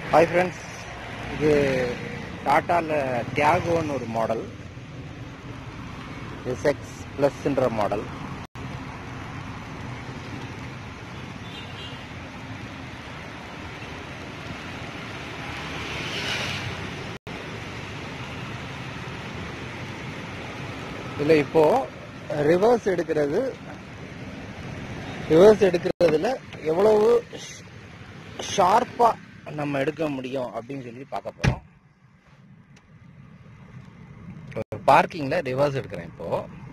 hi friends இது டாட்டாவில் தியாகோன்னு ஒரு model SX ப்ளஸ்ன்ற model இதில் இப்போ ரிவர்ஸ் எடுக்கிறது ரிவர்ஸ் எடுக்கிறதுல எவ்வளவு ஷார்ப்பா நம்ம எடுக்க முடியும் அப்படின்னு சொல்லி பார்க்க போறோம் பார்க்கிங்ல ரிவர்ஸ் எடுக்கிறேன் இப்போ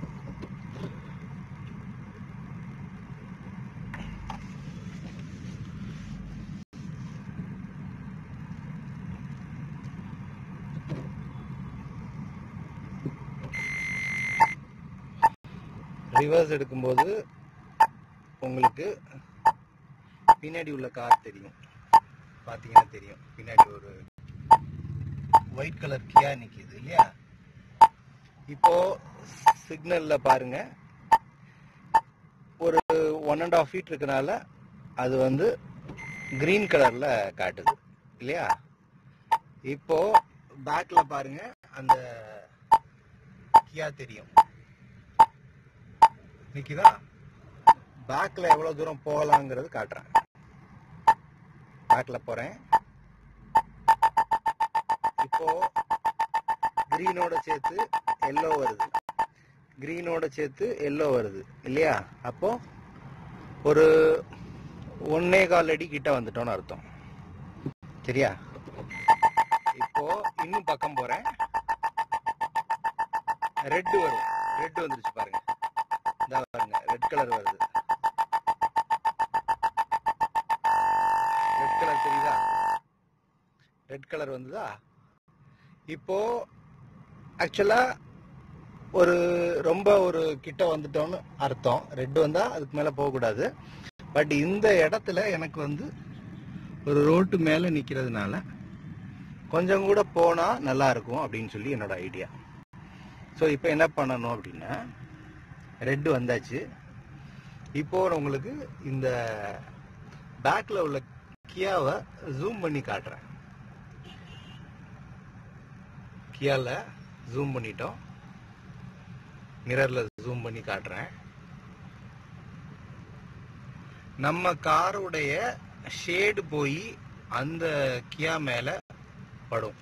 ரிவர்ஸ் எடுக்கும்போது உங்களுக்கு பின்னாடி உள்ள கார் தெரியும் பாத்தீங்கன்னா தெரியும் பின்னாடி ஒரு ஒயிட் கலர் கியா நிக்குது இல்லையா இப்போ சிக்னல்ல பாருங்க ஒரு ஒன் அண்ட் ஆஃப் ஃபீட் இருக்கனால அது வந்து கிரீன் கலர்ல காட்டுது இல்லையா இப்போ பேக்ல பாருங்க அந்த கியா தெரியும் நிக்குதா பேக்ல எவ்வளவு தூரம் போகலாங்கிறது காட்டுறேன் பேக்ல போறேன் இப்போ கிரீனோட சேர்த்து எல்லோ வருது கிரீனோட சேர்த்து எல்லோ வருது இல்லையா அப்போ ஒரு ஒன்னே கால் அடி கிட்ட வந்துட்டோம்னு அர்த்தம் சரியா இப்போ இன்னும் பக்கம் போறேன் ரெட் வரும் ரெட் வந்துருச்சு பாருங்க இந்த பாருங்க ரெட் கலர் வருது ரெட் கலர் தெரியுதா ரெட் கலர் வந்ததா இப்போ ஆக்சுவலா ஒரு ரொம்ப ஒரு கிட்ட வந்துட்டோம்னு அர்த்தம் ரெட் வந்தா அதுக்கு மேல போக கூடாது பட் இந்த இடத்துல எனக்கு வந்து ஒரு ரோட்டு மேல நிக்கிறதுனால கொஞ்சம் கூட போனா நல்லா இருக்கும் அப்படின்னு சொல்லி என்னோட ஐடியா ஸோ இப்போ என்ன பண்ணணும் அப்படின்னா ரெட் வந்தாச்சு இப்போ உங்களுக்கு இந்த பேக்ல உள்ள கியாவை ஜூம் பண்ணி காட்டுறேன் கியால ஜூம் பண்ணிட்டோம் மிரர்ல ஜூம் பண்ணி காட்டுறேன் நம்ம காருடைய ஷேடு போய் அந்த கியா மேல படும்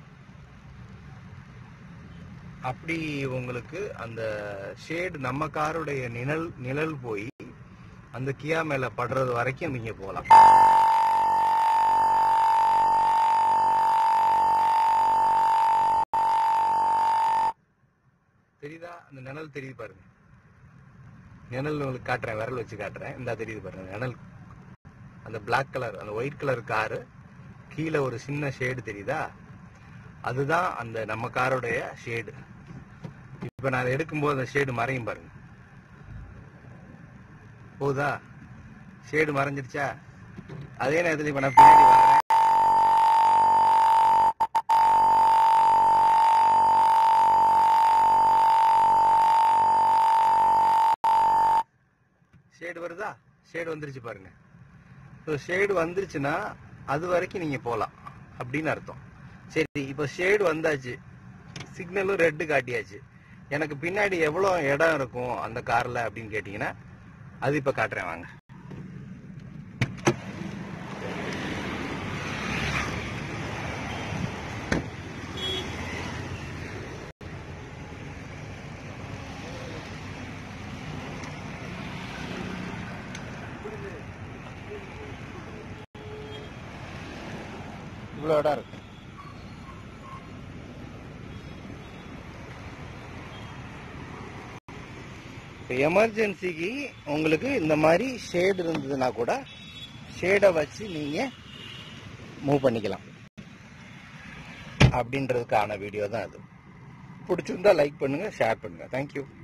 அப்படி உங்களுக்கு அந்த ஷேடு நம்ம காருடைய நிழல் நிழல் போய் அந்த கியா மேல படுறது வரைக்கும் நீங்க போகலாம் தெரியுதா அந்த நிழல் தெரியுது பாருங்க நிழல் உங்களுக்கு காட்டுறேன் விரல் வச்சு காட்டுறேன் இந்த தெரியுது பாருங்க நிழல் அந்த பிளாக் கலர் அந்த ஒயிட் கலர் காரு கீழே ஒரு சின்ன ஷேடு தெரியுதா அதுதான் அந்த நம்ம காரோடைய ஷேடு இப்ப நான் அதை எடுக்கும்போது அந்த ஷேடு மறையும் பாருங்க போதா ஷேடு மறைஞ்சிருச்சா அதே நேரத்தில் இப்ப நான் பின்னாடி வரேன் ஷேடு வருதா ஷேடு வந்துருச்சு பாருங்க ஸோ ஷேடு வந்துருச்சுன்னா அது வரைக்கும் நீங்க போகலாம் அப்படின்னு அர்த்தம் சரி இப்போ ஷேடு வந்தாச்சு சிக்னலும் ரெட்டு காட்டியாச்சு எனக்கு பின்னாடி எவ்வளோ இடம் இருக்கும் அந்த கார்ல அப்படின்னு கேட்டிங்கன்னா அது இப்போ காட்டுறேன் வாங்க இவ்வளோ இடம் இருக்கு எமர்ஜென்சிக்கு உங்களுக்கு இந்த மாதிரி ஷேடு இருந்ததுன்னா கூட ஷேடை வச்சு நீங்க மூவ் பண்ணிக்கலாம் அப்படின்றதுக்கான வீடியோ தான் அது பிடிச்சிருந்தா லைக் பண்ணுங்க ஷேர் பண்ணுங்க தேங்க்யூ